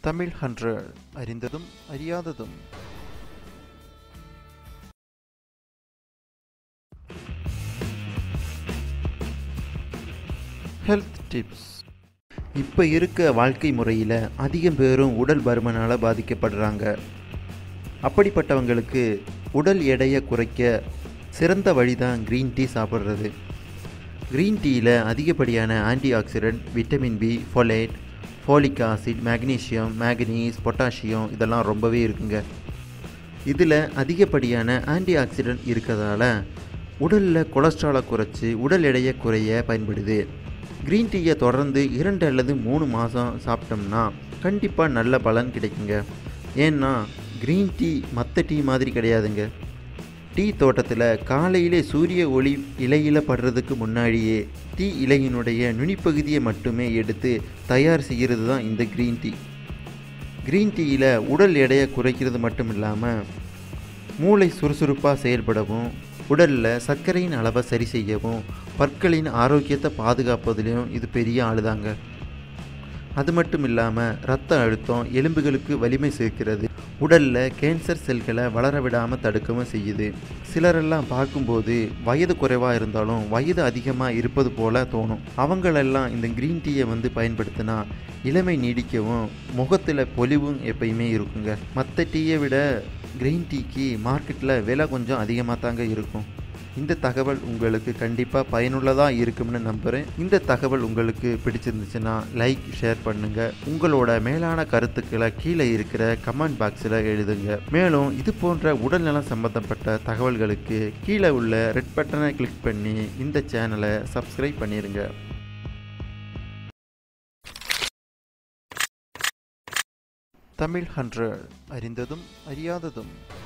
Tamil hundred அறிந்ததும் அறியாததும் health tips இப்போ இருக்க வாழ்க்கை முறையில் அதிகம் பேரும் உடல் பருமனால் பாதிக்கப்படுறாங்க அப்படிப்பட்டவங்களுக்கு உடல் எடையை குறைக்க சிறந்த வழி தான் க்ரீன் டீ சாப்பிட்றது க்ரீன் டீயில் அதிகப்படியான antioxidant vitamin B folate folic acid magnesium manganese potassium இதெல்லாம் ரொம்பவே இருக்குங்க இதில் அதிகப்படியான ஆன்டி ஆக்சிடென்ட் இருக்கிறதால உடலில் கொலஸ்ட்ராலை குறைச்சி உடல் எடையை குறைய பயன்படுது க்ரீன் டீயை தொடர்ந்து இரண்டு அல்லது மூணு மாதம் சாப்பிட்டோம்னா கண்டிப்பாக நல்ல பலன் கிடைக்குங்க ஏன்னா க்ரீன் டீ மற்ற டீ மாதிரி கிடையாதுங்க டீ தோட்டத்தில் காலையிலே சூரிய ஒளி இலையில் படுறதுக்கு முன்னாடியே டீ இலையினுடைய நுனிப்பகுதியை மட்டுமே எடுத்து தயார் செய்கிறது தான் இந்த க்ரீன் டீ க்ரீன் டீயில் உடல் எடையை குறைக்கிறது மட்டும் இல்லாமல் மூளை சுறுசுறுப்பாக செயல்படவும் உடலில் சர்க்கரையின் அளவை சரி செய்யவும் பற்களின் ஆரோக்கியத்தை பாதுகாப்பதிலையும் இது பெரிய ஆளுதாங்க அது மட்டும் இல்லாமல் ரத்த அழுத்தம் எலும்புகளுக்கு வலிமை சேர்க்கிறது உடலில் கேன்சர் செல்களை வளர விடாமல் தடுக்கவும் செய்யுது சிலரெல்லாம் பார்க்கும்போது வயது குறைவாக இருந்தாலும் வயது அதிகமாக இருப்பது போல தோணும் அவங்களெல்லாம் இந்த க்ரீன் டீயை வந்து பயன்படுத்தினா இளமை நீடிக்கவும் முகத்தில் பொலிவும் எப்பயுமே இருக்குங்க மற்ற டீயை விட க்ரீன் டீக்கு மார்க்கெட்டில் விலை கொஞ்சம் அதிகமாக தாங்க இருக்கும் இந்த தகவல் உங்களுக்கு கண்டிப்பாக பயனுள்ளதாக இருக்கும்னு நம்புகிறேன் இந்த தகவல் உங்களுக்கு பிடிச்சிருந்துச்சுன்னா லைக் ஷேர் பண்ணுங்கள் உங்களோட மேலான கருத்துக்களை கீழே இருக்கிற கமெண்ட் பாக்ஸில் எழுதுங்க மேலும் இது போன்ற உடல்நலம் சம்பந்தப்பட்ட தகவல்களுக்கு கீழே உள்ள ரெட் பட்டனை கிளிக் பண்ணி இந்த சேனலை சப்ஸ்கிரைப் பண்ணிடுங்க தமிழ் ஹண்ட்ரட் அறிந்ததும் அறியாததும்